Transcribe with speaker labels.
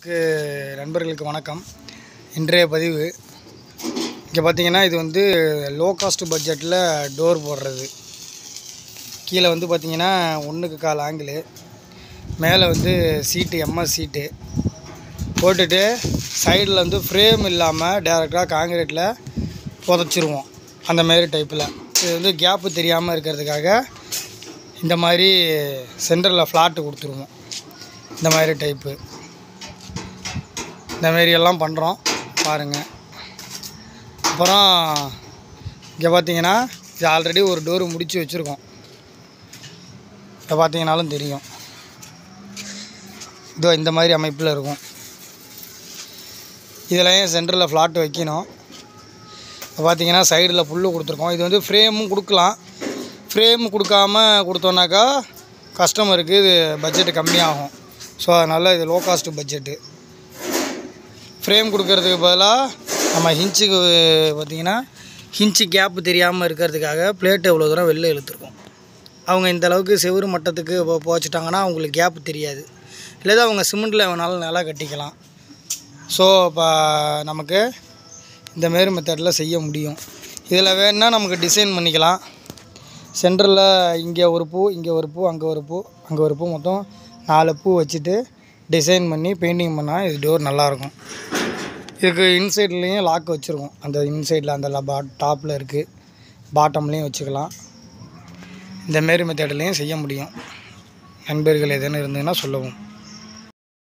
Speaker 1: நண்பர்களுக்கு நண்பர்களுக்கு வணக்கம் இன்றைய பதிவு இங்கே பார்த்தீங்கன்னா இது வந்து லோ காஸ்ட் பட்ஜெட்டில் டோர் போடுறது கீழே வந்து பார்த்தீங்கன்னா ஒன்றுக்கு கால் ஆங்கிள் மேலே வந்து சீட்டு எம்எஸ் சீட்டு போட்டுட்டு சைடில் வந்து ஃப்ரேம் இல்லாமல் டேரெக்டாக காங்கிரீட்டில் புதைச்சிருவோம் அந்த மாதிரி டைப்பில் இது வந்து கேப்பு தெரியாமல் இருக்கிறதுக்காக இந்த மாதிரி சென்டரில் ஃப்ளாட்டு கொடுத்துருவோம் இந்த மாதிரி டைப்பு இந்த மாரி எல்லாம் பண்ணுறோம் பாருங்கள் அப்புறம் இங்கே பார்த்தீங்கன்னா இது ஆல்ரெடி ஒரு டோரு முடித்து வச்சுருக்கோம் இதை பார்த்தீங்கனாலும் தெரியும் இதோ இந்த மாதிரி அமைப்பில் இருக்கும் இதுலையும் சென்டரில் ஃப்ளாட் வைக்கணும் இப்போ பார்த்தீங்கன்னா சைடில் புல்லு கொடுத்துருக்கோம் இது வந்து ஃப்ரேமும் கொடுக்கலாம் ஃப்ரேம் கொடுக்காம கொடுத்தோன்னாக்கா கஸ்டமருக்கு இது பட்ஜெட்டு கம்மியாகும் ஸோ அதனால் இது லோ காஸ்ட் பட்ஜெட்டு ஃப்ரேம் கொடுக்கறதுக்கு பதிலாக நம்ம ஹிஞ்சுக்கு பார்த்தீங்கன்னா ஹிஞ்சு கேப்பு தெரியாமல் இருக்கிறதுக்காக பிளேட்டு எவ்வளோ தூரம் வெளில இழுத்துருக்கோம் அவங்க இந்த அளவுக்கு செவுறு மட்டத்துக்கு இப்போ போச்சுட்டாங்கன்னா அவங்களுக்கு கேப்பு தெரியாது இல்லை அவங்க சிமெண்ட்டில் வேணாலும் நல்லா கட்டிக்கலாம் ஸோ இப்போ நமக்கு இந்த மாரி மெத்தடில் செய்ய முடியும் இதில் வேணுன்னா நமக்கு டிசைன் பண்ணிக்கலாம் சென்டரில் இங்கே ஒரு பூ இங்கே ஒரு பூ அங்கே ஒரு பூ அங்கே ஒரு பூ மொத்தம் நாலு பூ வச்சுட்டு டிசைன் பண்ணி பெயிண்டிங் பண்ணால் இது டோர் நல்லாயிருக்கும் இதுக்கு இன்சைட்லேயும் லாக் வச்சுருக்கோம் அந்த இன்சைடில் அந்த பா டாப்பில் இருக்குது பாட்டம்லேயும் வச்சுக்கலாம் இந்த மாரி மெத்தட்லேயும் செய்ய முடியும் நண்பர்கள் எதுன்னு இருந்ததுன்னா சொல்லவும்